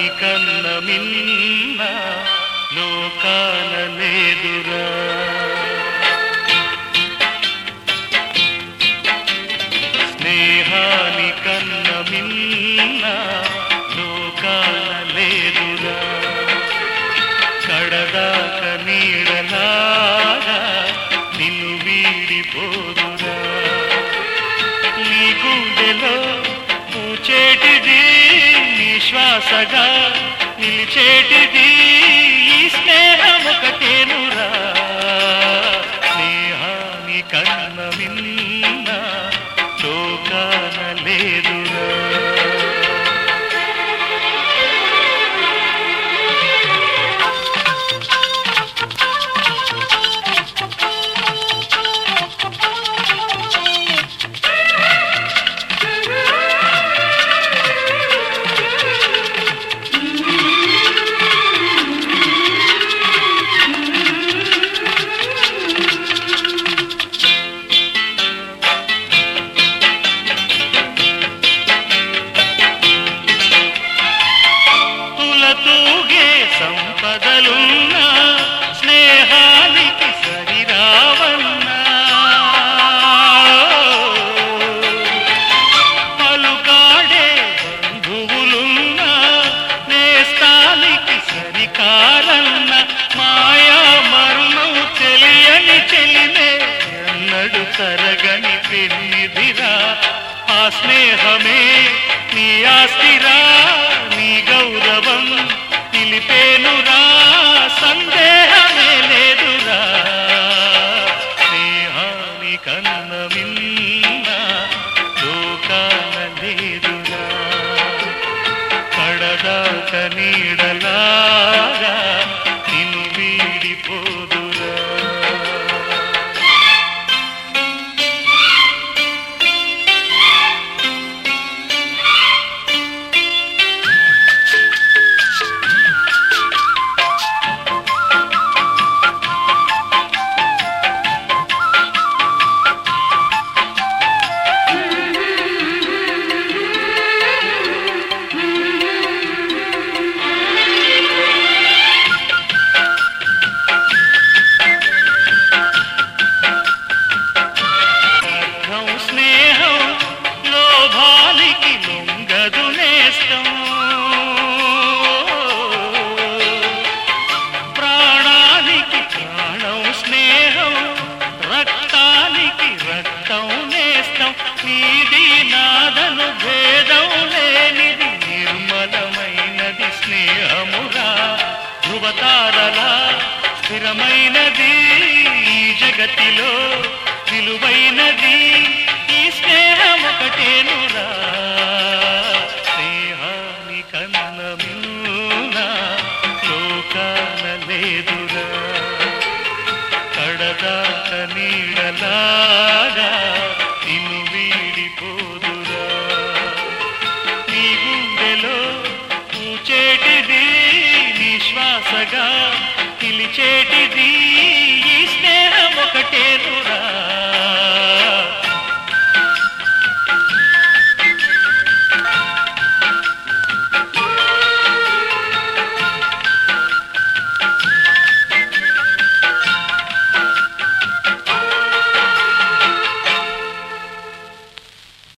కన్న మిన్న లోకాన లేదురా స్నేహాని కన్న మిన్న లోకాన లేదురా కడదాక నీడలాగా నిన్ను వీడిపోదురా నీ గుండెలో పూచేటిది నీ శ్వాసగా నిలిచేటిది ఈ స్నేహం ఒకటేనురా స్నేహాని కన్న మిన్న లోకాన లేదురా తులతూగే సంపదలున్నా స్నేహానికి సరిరావన్నా పలుకాడే బంధువులున్నా నేస్తానికి సరికారన్న మాయా మర్మం తెలియని చెలిమే ఎన్నడు తరగని పెన్నిదిరా ఆ స్నేహమే నీ ఆస్తిరా నీ గౌరవం నిలిపేనురా సందేహమే లేదురా స్నేహాని కన్న మిన్న లోకాన లేదురా కడదాక నీడలాగా నిన్ను వీడిపోదురా అర్థం స్నేహం లోభానికి లొంగదు నేస్తం ప్రాణానికి ప్రాణం స్నేహం రక్తానికి రక్తం నేస్తం నీది నాదను భేదం లేనిది నిర్మలమైనది స్నేహమురా ధృవతారలా స్థిరమైనది ఈ జగతిలో విలువైనది ఈ స్నేహం ఒకటేనురా స్నేహాని కన్న మిన్న లోకాన లేదురా కడదాక నీడలాగా నిన్ను వీడిపోదురా నీ గుండెలో పూచేటిది నీ శ్వాసగా పిలిచేటిది ఈ స్నేహం ఒకటేనురా